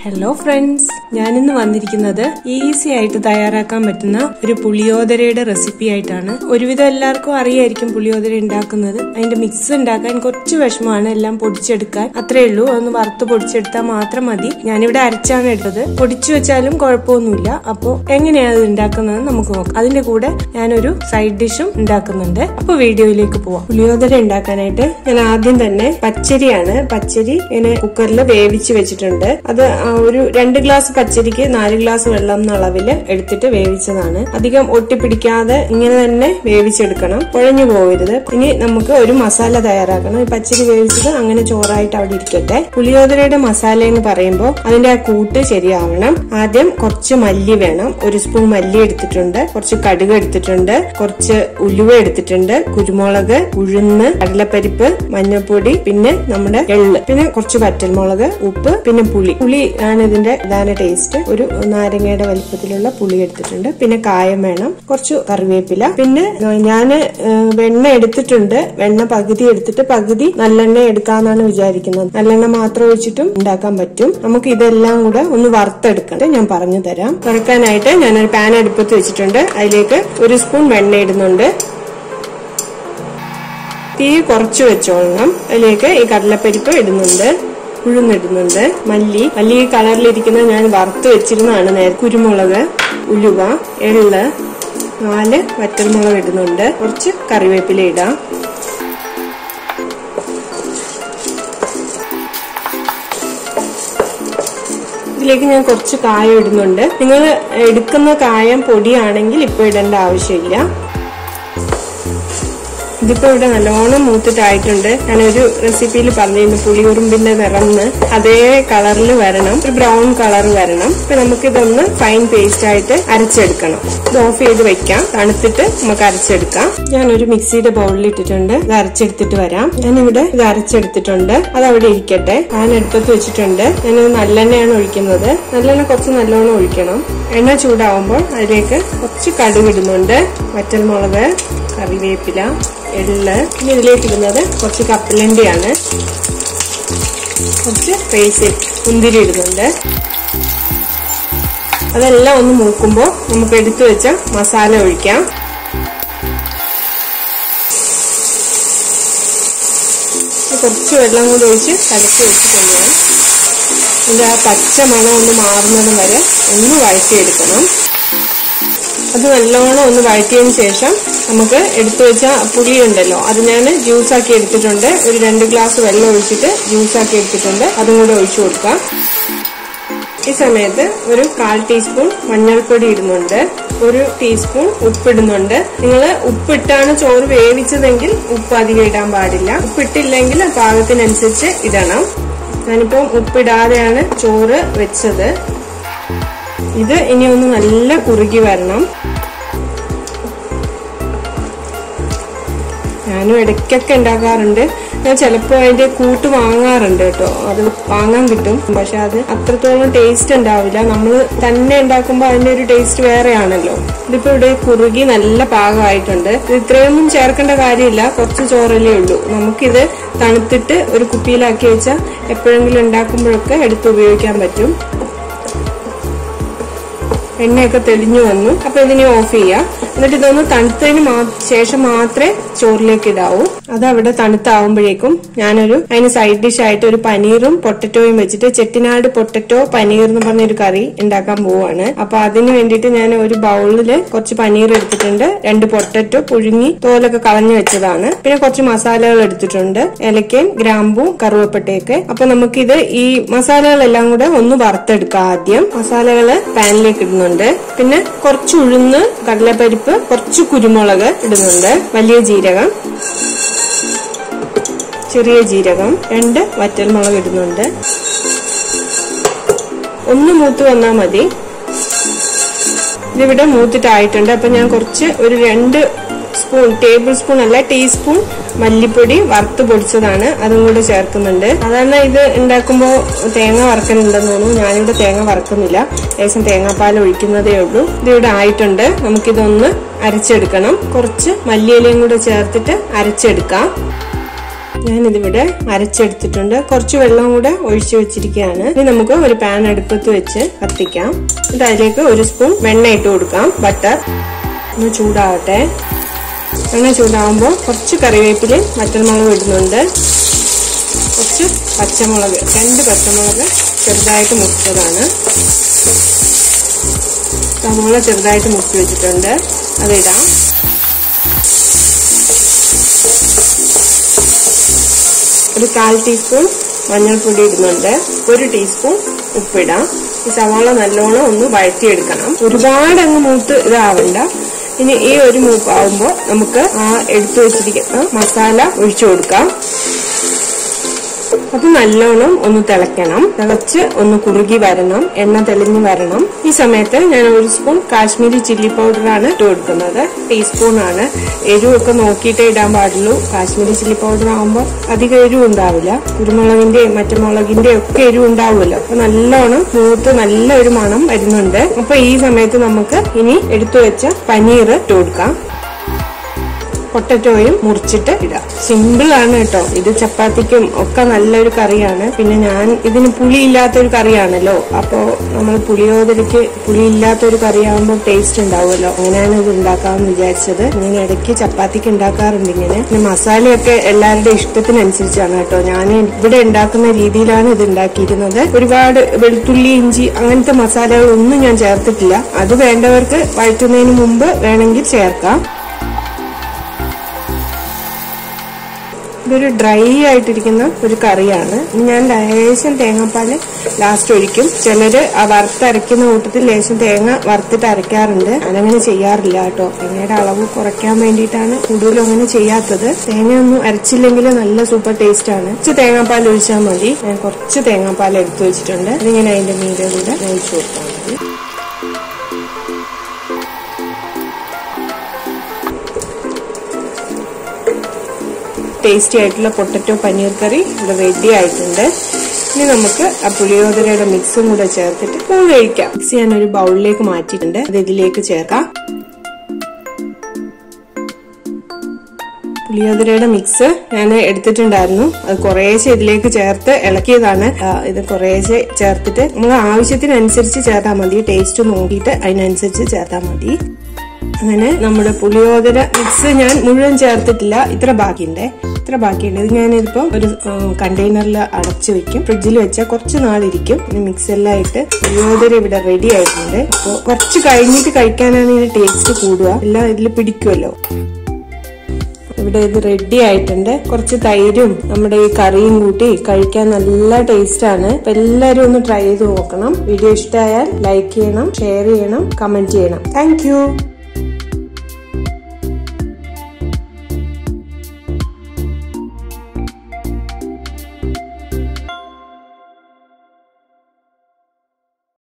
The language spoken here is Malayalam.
ഹലോ ഫ്രണ്ട്സ് ഞാനിന്ന് വന്നിരിക്കുന്നത് ഈസി ആയിട്ട് തയ്യാറാക്കാൻ പറ്റുന്ന ഒരു പുളിയോദരയുടെ റെസിപ്പി ആയിട്ടാണ് ഒരുവിധം എല്ലാവർക്കും അറിയായിരിക്കും പുളിയോദര ഉണ്ടാക്കുന്നത് അതിന്റെ മിക്സ് ഉണ്ടാക്കാൻ കുറച്ച് വിഷമമാണ് എല്ലാം പൊടിച്ചെടുക്കാൻ അത്രേ ഉള്ളൂ ഒന്ന് വറുത്ത് പൊടിച്ചെടുത്താൽ മാത്രം മതി ഞാനിവിടെ അരച്ചാണ് എടുത്തത് പൊടിച്ചു വെച്ചാലും കുഴപ്പമൊന്നുമില്ല അപ്പോൾ എങ്ങനെയാണ് അത് ഉണ്ടാക്കുന്നത് നമുക്ക് നോക്കാം അതിന്റെ കൂടെ ഞാനൊരു സൈഡ് ഡിഷും ഉണ്ടാക്കുന്നുണ്ട് അപ്പൊ വീഡിയോയിലേക്ക് പോവാം പുളിയോദര ഉണ്ടാക്കാനായിട്ട് ഞാൻ ആദ്യം തന്നെ പച്ചരിയാണ് പച്ചരി ഇങ്ങനെ കുക്കറിൽ വേവിച്ച് വെച്ചിട്ടുണ്ട് അത് ആ ഒരു രണ്ട് ഗ്ലാസ് പച്ചരിക്ക് നാല് ഗ്ലാസ് വെള്ളം എന്ന അളവില് എടുത്തിട്ട് വേവിച്ചതാണ് അധികം ഒട്ടിപ്പിടിക്കാതെ ഇങ്ങനെ തന്നെ വേവിച്ചെടുക്കണം കുഴഞ്ഞു പോകരുത് ഇനി നമുക്ക് ഒരു മസാല തയ്യാറാക്കണം ഈ പച്ചരി വേവിച്ചത് അങ്ങനെ ചോറായിട്ട് അവിടെ ഇരിക്കട്ടെ പുളിയോദരയുടെ മസാല എന്ന് പറയുമ്പോൾ അതിന്റെ ആ കൂട്ട് ശരിയാവണം ആദ്യം കുറച്ച് മല്ലി വേണം ഒരു സ്പൂൺ മല്ലി എടുത്തിട്ടുണ്ട് കുറച്ച് കടുക് എടുത്തിട്ടുണ്ട് കുറച്ച് ഉലുവ എടുത്തിട്ടുണ്ട് കുരുമുളക് ഉഴുന്ന് കടലപ്പരിപ്പ് മഞ്ഞൾപ്പൊടി പിന്നെ നമ്മുടെ എള്ള് പിന്നെ കുറച്ച് വറ്റൽമുളക് ഉപ്പ് പിന്നെ പുളി പുളി ആണ് ഇതിന്റെ പ്രധാന ടേസ്റ്റ് ഒരു നാരങ്ങയുടെ വലിപ്പത്തിലുള്ള പുളി എടുത്തിട്ടുണ്ട് പിന്നെ കായം വേണം കുറച്ച് കറിവേപ്പില പിന്നെ ഞാൻ വെണ്ണ എടുത്തിട്ടുണ്ട് വെണ്ണ പകുതി എടുത്തിട്ട് പകുതി നല്ലെണ്ണ എടുക്കാന്നാണ് വിചാരിക്കുന്നത് നല്ലെണ്ണ മാത്രം ഒഴിച്ചിട്ടും ഉണ്ടാക്കാൻ പറ്റും നമുക്ക് ഇതെല്ലാം കൂടെ ഒന്ന് വറുത്തെടുക്കട്ടെ ഞാൻ പറഞ്ഞു തരാം വറുക്കാനായിട്ട് ഞാനൊരു പാൻ അടുപ്പത്ത് വെച്ചിട്ടുണ്ട് അതിലേക്ക് ഒരു സ്പൂൺ വെണ്ണ ഇടുന്നുണ്ട് തീ കുറച്ച് വെച്ചോളണം അതിലേക്ക് ഈ കടലപ്പരിപ്പ് ഇടുന്നുണ്ട് ഉഴുന്നിടുന്നുണ്ട് മല്ലി മല്ലി ഈ കളറിലിരിക്കുന്നത് ഞാൻ വറുത്ത് വെച്ചിരുന്നതാണ് നേരെ കുരുമുളക് ഉലുവ എള്ള് നാല് വറ്റൽമുളക് ഇടുന്നുണ്ട് കുറച്ച് കറിവേപ്പില ഇടാം ഇതിലേക്ക് ഞാൻ കുറച്ച് കായം ഇടുന്നുണ്ട് നിങ്ങൾ എടുക്കുന്ന കായം പൊടിയാണെങ്കിൽ ഇപ്പൊ ഇടേണ്ട ആവശ്യമില്ല ഇതിപ്പോ ഇവിടെ നല്ലോണം മൂത്തിട്ടായിട്ടുണ്ട് ഞാനൊരു റെസിപ്പിയിൽ പറഞ്ഞിരുന്നു പുളിയുറുമ്പിന്റെ നിറന്ന് അതേ കളറിൽ വരണം ഒരു ബ്രൗൺ കളർ വരണം ഇപ്പൊ നമുക്ക് ഇതൊന്ന് ഫൈൻ പേസ്റ്റ് ആയിട്ട് അരച്ചെടുക്കണം ഇത് ഓഫ് ചെയ്ത് വെക്കാം തണുത്തിട്ട് നമുക്ക് അരച്ചെടുക്കാം ഞാനൊരു മിക്സിയുടെ ബൗളിൽ ഇട്ടിട്ടുണ്ട് ഇത് അരച്ചെടുത്തിട്ട് വരാം ഞാനിവിടെ ഇത് അരച്ചെടുത്തിട്ടുണ്ട് അത് അവിടെ ഇരിക്കട്ടെ ഞാൻ എടുപ്പത്ത് വെച്ചിട്ടുണ്ട് ഞാനിത് നല്ലെണ്ണയാണ് ഒഴിക്കുന്നത് നല്ലെണ്ണ കുറച്ച് നല്ലോണം ഒഴിക്കണം എണ്ണ ചൂടാവുമ്പോൾ അതിലേക്ക് കുറച്ച് കടുക് ഇടുന്നുണ്ട് വറ്റൽമുളക് കറിവേപ്പില എള്ള് പിന്നെ ഇതിലേക്ക് ഇടുന്നത് കുറച്ച് കപ്പലണ്ടിയാണ് കുറച്ച് പേസ്റ്റ് മുന്തിരി ഇടുന്നുണ്ട് അതെല്ലാം ഒന്ന് മൂക്കുമ്പോൾ നമുക്ക് എടുത്തു വെച്ച മസാല ഒഴിക്കാം കുറച്ച് വെള്ളം കൂടി ഒഴിച്ച് കലക്കി വെച്ചിട്ടുണ്ട് അതിൻ്റെ ആ പച്ച മണം ഒന്ന് മാറുന്നത് വരെ ഒന്ന് വഴറ്റിയെടുക്കണം അത് നല്ലോണം ഒന്ന് വഴറ്റിയതിന് ശേഷം നമുക്ക് എടുത്തു വെച്ച പുളി ഉണ്ടല്ലോ അത് ഞാൻ ജ്യൂസാക്കി എടുത്തിട്ടുണ്ട് ഒരു രണ്ട് ഗ്ലാസ് വെള്ളം ഒഴിച്ചിട്ട് ജ്യൂസാക്കി എടുത്തിട്ടുണ്ട് അതും കൂടെ ഒഴിച്ചു കൊടുക്കാം ഈ സമയത്ത് ഒരു കാൽ ടീസ്പൂൺ മഞ്ഞൾപ്പൊടി ഇടുന്നുണ്ട് ഒരു ടീസ്പൂൺ ഉപ്പിടുന്നുണ്ട് നിങ്ങൾ ഉപ്പിട്ടാണ് ചോറ് വേവിച്ചതെങ്കിൽ ഉപ്പ് അധികം ഇടാൻ പാടില്ല ഉപ്പിട്ടില്ലെങ്കിൽ പാകത്തിനനുസരിച്ച് ഇടണം ഞാനിപ്പം ഉപ്പിടാതെയാണ് ചോറ് വെച്ചത് ഇത് ഇനി ഒന്ന് നല്ല കുറുകി വരണം ഞാനും ഇടയ്ക്കൊക്കെ ഉണ്ടാക്കാറുണ്ട് ഞാൻ ചിലപ്പോൾ അതിന്റെ കൂട്ട് വാങ്ങാറുണ്ട് കേട്ടോ അത് വാങ്ങാൻ കിട്ടും പക്ഷെ അത് അത്രത്തോളം ടേസ്റ്റ് ഉണ്ടാവില്ല നമ്മൾ തന്നെ ഉണ്ടാക്കുമ്പോൾ അതിന്റെ ഒരു ടേസ്റ്റ് വേറെയാണല്ലോ ഇതിപ്പോ ഇവിടെ കുറുകി നല്ല പാകമായിട്ടുണ്ട് ഇത്രയൊന്നും ചേർക്കേണ്ട കാര്യമില്ല കുറച്ച് ചോറല്ലേ ഉള്ളൂ നമുക്കിത് തണുത്തിട്ട് ഒരു കുപ്പിയിലാക്കി വെച്ചാൽ എപ്പോഴെങ്കിലും ഉണ്ടാക്കുമ്പോഴൊക്കെ എടുത്ത് ഉപയോഗിക്കാൻ പറ്റും എണ്ണയൊക്കെ തെളിഞ്ഞു വന്നു അപ്പൊ ഇതിനെ ഓഫ് ചെയ്യാം എന്നിട്ട് ഇതൊന്ന് തണുത്തതിന് ശേഷം മാത്രമേ ചോറിലേക്ക് ഇടാവൂ അത് അവിടെ തണുത്താവുമ്പോഴേക്കും ഞാനൊരു അതിന് സൈഡ് ഡിഷ് ആയിട്ട് ഒരു പനീറും പൊട്ടറ്റോയും വെച്ചിട്ട് ചെട്ടിനാട് പൊട്ടറ്റോ പനീർ എന്ന് പറഞ്ഞൊരു കറി ഉണ്ടാക്കാൻ പോവാണ് അപ്പൊ അതിന് വേണ്ടിയിട്ട് ഞാൻ ഒരു ബൗളില് കുറച്ച് പനീർ എടുത്തിട്ടുണ്ട് രണ്ട് പൊട്ടറ്റോ പുഴുങ്ങി തോലൊക്കെ കളഞ്ഞു വെച്ചതാണ് പിന്നെ കുറച്ച് മസാലകൾ എടുത്തിട്ടുണ്ട് ഏലക്കയും ഗ്രാമ്പും കറുവപ്പട്ടയൊക്കെ അപ്പൊ നമുക്കിത് ഈ മസാലകളെല്ലാം കൂടെ ഒന്ന് വറുത്തെടുക്കാം ആദ്യം മസാലകള് പാനിലേക്ക് ഇടുന്നുണ്ട് പിന്നെ കുറച്ച് ഉഴുന്ന് കടലപ്പരിപ്പ് കുറച്ച് കുരുമുളക് ഇടുന്നുണ്ട് വലിയ ജീരകം ചെറിയ ജീരകം രണ്ട് വറ്റൽമുളക് ഇടുന്നുണ്ട് ഒന്ന് മൂത്ത് വന്നാൽ മതി ഇതിവിടെ മൂത്തിട്ടായിട്ടുണ്ട് അപ്പൊ ഞാൻ കുറച്ച് ഒരു രണ്ട് സ്പൂൺ ടേബിൾ സ്പൂൺ അല്ല ടീസ്പൂൺ മല്ലിപ്പൊടി വറുത്ത് പൊടിച്ചതാണ് അതും കൂടെ ചേർക്കുന്നുണ്ട് സാധാരണ ഇത് ഉണ്ടാക്കുമ്പോൾ തേങ്ങ വറക്കലുണ്ടെന്ന് തോന്നുന്നു ഞാനിവിടെ തേങ്ങ വറക്കുന്നില്ല ലേശം തേങ്ങാപ്പാൽ ഒഴിക്കുന്നതേ ഉള്ളൂ ഇതിവിടെ ആയിട്ടുണ്ട് നമുക്കിതൊന്ന് അരച്ചെടുക്കണം കുറച്ച് മല്ലിയിലയും കൂടെ ചേർത്തിട്ട് അരച്ചെടുക്കാം ഞാനിതിവിടെ അരച്ചെടുത്തിട്ടുണ്ട് കുറച്ച് വെള്ളം കൂടെ ഒഴിച്ചു വെച്ചിരിക്കുകയാണ് ഇനി നമുക്ക് ഒരു പാൻ അടുപ്പത്ത് വെച്ച് കത്തിക്കാം എന്നിട്ട് അതിലേക്ക് ഒരു സ്പൂൺ വെണ്ണ ഇട്ട് കൊടുക്കാം ബട്ടർ ഒന്ന് ചൂടാവട്ടെ എണ്ണ ചൂടാവുമ്പോൾ കുറച്ച് കറിവേപ്പിലയും വറ്റൽമുളകും ഇടുന്നുണ്ട് കുറച്ച് പച്ചമുളക് രണ്ട് പച്ചമുളക് ചെറുതായിട്ട് മുറിച്ചതാണ് സവോള ചെറുതായിട്ട് മുറിച്ച് വെച്ചിട്ടുണ്ട് അതിടാം ഒരു കാൽ ടീസ്പൂൺ മഞ്ഞൾപ്പൊടി ഇടുന്നുണ്ട് ഒരു ടീസ്പൂൺ ഉപ്പിടാം ഈ സവാള നല്ലോണം ഒന്ന് വഴറ്റിയെടുക്കണം ഒരുപാട് അങ്ങ് മൂത്ത് ഇതാവണ്ട ഇനി ഈ ഒരു മൂപ്പാവുമ്പോൾ നമുക്ക് ആ എടുത്തു വെച്ചിരിക്കുന്ന മസാല ഒഴിച്ചു കൊടുക്കാം അത് നല്ലോണം ഒന്ന് തിളയ്ക്കണം തിളച്ച് ഒന്ന് കുറുകി വരണം എണ്ണ തെളിഞ്ഞ് വരണം ഈ സമയത്ത് ഞാൻ ഒരു സ്പൂൺ കാശ്മീരി ചില്ലി പൗഡറാണ് ഇട്ട് കൊടുക്കുന്നത് ടീസ്പൂൺ ആണ് എരിവൊക്കെ നോക്കിയിട്ടേ ഇടാൻ പാടുള്ളൂ കാശ്മീരി ചില്ലി പൗഡർ ആകുമ്പോൾ അധികം എരിവ് ഉണ്ടാവില്ല കുരുമുളകിന്റെയും മറ്റു മുളകിന്റെയും ഒക്കെ എരിവ് ഉണ്ടാവുമല്ലോ അപ്പൊ നല്ലോണം മൂത്ത് നല്ല ഒരു മണം വരുന്നുണ്ട് അപ്പൊ ഈ സമയത്ത് നമുക്ക് ഇനി എടുത്തു വെച്ച പനീർ ഇട്ട് കൊടുക്കാം പൊട്ടറ്റോയും മുറിച്ചിട്ട് ഇടാം സിമ്പിൾ ആണ് കേട്ടോ ഇത് ചപ്പാത്തിക്കും ഒക്കെ നല്ലൊരു കറിയാണ് പിന്നെ ഞാൻ ഇതിന് പുളി ഇല്ലാത്തൊരു കറിയാണല്ലോ അപ്പോ നമ്മൾ പുളിയോദരയ്ക്ക് പുളി ഇല്ലാത്തൊരു കറിയാകുമ്പോൾ ടേസ്റ്റ് ഉണ്ടാവുമല്ലോ അങ്ങനെയാണ് ഇത് ഉണ്ടാക്കാമെന്ന് വിചാരിച്ചത് ഞാൻ ഇടയ്ക്ക് ചപ്പാത്തിക്ക് ഉണ്ടാക്കാറുണ്ട് ഇങ്ങനെ പിന്നെ മസാലയൊക്കെ എല്ലാവരുടെ ഇഷ്ടത്തിനനുസരിച്ചാണ് കേട്ടോ ഞാൻ ഇവിടെ ഉണ്ടാക്കുന്ന രീതിയിലാണ് ഇത് ഉണ്ടാക്കിയിരുന്നത് ഒരുപാട് വെളുത്തുള്ളി ഇഞ്ചി അങ്ങനത്തെ മസാലകളൊന്നും ഞാൻ ചേർത്തിട്ടില്ല അത് വേണ്ടവർക്ക് വഴറ്റുന്നതിന് മുമ്പ് വേണമെങ്കിൽ ചേർക്കാം ഇതൊരു ഡ്രൈ ആയിട്ടിരിക്കുന്ന ഒരു കറിയാണ് ഞാൻ ലേശം തേങ്ങാപ്പാല് ലാസ്റ്റ് ഒഴിക്കും ചിലര് ആ വറുത്തരയ്ക്കുന്ന കൂട്ടത്തിൽ ലേശം തേങ്ങ വറുത്തിട്ട് അരയ്ക്കാറുണ്ട് ഞാനങ്ങനെ ചെയ്യാറില്ല കേട്ടോ തേങ്ങയുടെ അളവ് കുറയ്ക്കാൻ വേണ്ടിയിട്ടാണ് കൂടുതലും അങ്ങനെ ചെയ്യാത്തത് തേങ്ങയൊന്നും അരച്ചില്ലെങ്കിൽ നല്ല സൂപ്പർ ടേസ്റ്റ് ആണ് കുറച്ച് തേങ്ങാപ്പാൽ ഒഴിച്ചാൽ മതി ഞാൻ കുറച്ച് തേങ്ങാപ്പാൽ എടുത്തു വെച്ചിട്ടുണ്ട് അതിങ്ങനെ അതിന്റെ മീതെ കൂടെ ഒഴിച്ചു കൊടുത്താൽ മതി ടേസ്റ്റി ആയിട്ടുള്ള പൊട്ടറ്റോ പനീർ കറി ഇവിടെ റെഡി ആയിട്ടുണ്ട് ഇനി നമുക്ക് ആ പുളിയോദരയുടെ മിക്സും കൂടെ ചേർത്തിട്ട് കൂടെ കഴിക്കാം മിക്സ് ഞാൻ ഒരു ബൗളിലേക്ക് മാറ്റിയിട്ടുണ്ട് അത് ഇതിലേക്ക് ചേർക്കാം പുളിയോദരയുടെ മിക്സ് ഞാൻ എടുത്തിട്ടുണ്ടായിരുന്നു അത് കുറേശ്ശെ ഇതിലേക്ക് ചേർത്ത് ഇളക്കിയതാണ് ഇത് കുറേശ്ശെ ചേർത്തിട്ട് നമ്മൾ ആവശ്യത്തിനനുസരിച്ച് ചേർത്താൽ മതി ടേസ്റ്റ് നോക്കിയിട്ട് അതിനനുസരിച്ച് ചേർത്താൽ മതി അങ്ങനെ നമ്മുടെ പുളിയോദര മിക്സ് ഞാൻ മുഴുവൻ ചേർത്തിട്ടില്ല ഇത്ര ബാക്കിയുണ്ട് ഇത്ര ബാക്കിയുണ്ട് ഇത് ഞാനിതിപ്പോ ഒരു കണ്ടെയ്നറിൽ അടച്ചു വെക്കും ഫ്രിഡ്ജിൽ വെച്ചാൽ കുറച്ച് നാളിരിക്കും മിക്സ് എല്ലാം ഇട്ട് പുളിയോദര ഇവിടെ റെഡി ആയിട്ടുണ്ട് അപ്പോൾ കുറച്ച് കഴിഞ്ഞിട്ട് കഴിക്കാനാണ് ഇതിന് ടേസ്റ്റ് കൂടുക എല്ലാം ഇതിൽ പിടിക്കുമല്ലോ ഇവിടെ ഇത് റെഡി ആയിട്ടുണ്ട് കുറച്ച് തൈരും നമ്മുടെ ഈ കറിയും കൂട്ടി കഴിക്കാൻ നല്ല ടേസ്റ്റ് ആണ് അപ്പൊ എല്ലാവരും ഒന്ന് ട്രൈ ചെയ്ത് നോക്കണം വീഡിയോ ഇഷ്ടമായാൽ ലൈക്ക് ചെയ്യണം ഷെയർ ചെയ്യണം കമന്റ് ചെയ്യണം താങ്ക്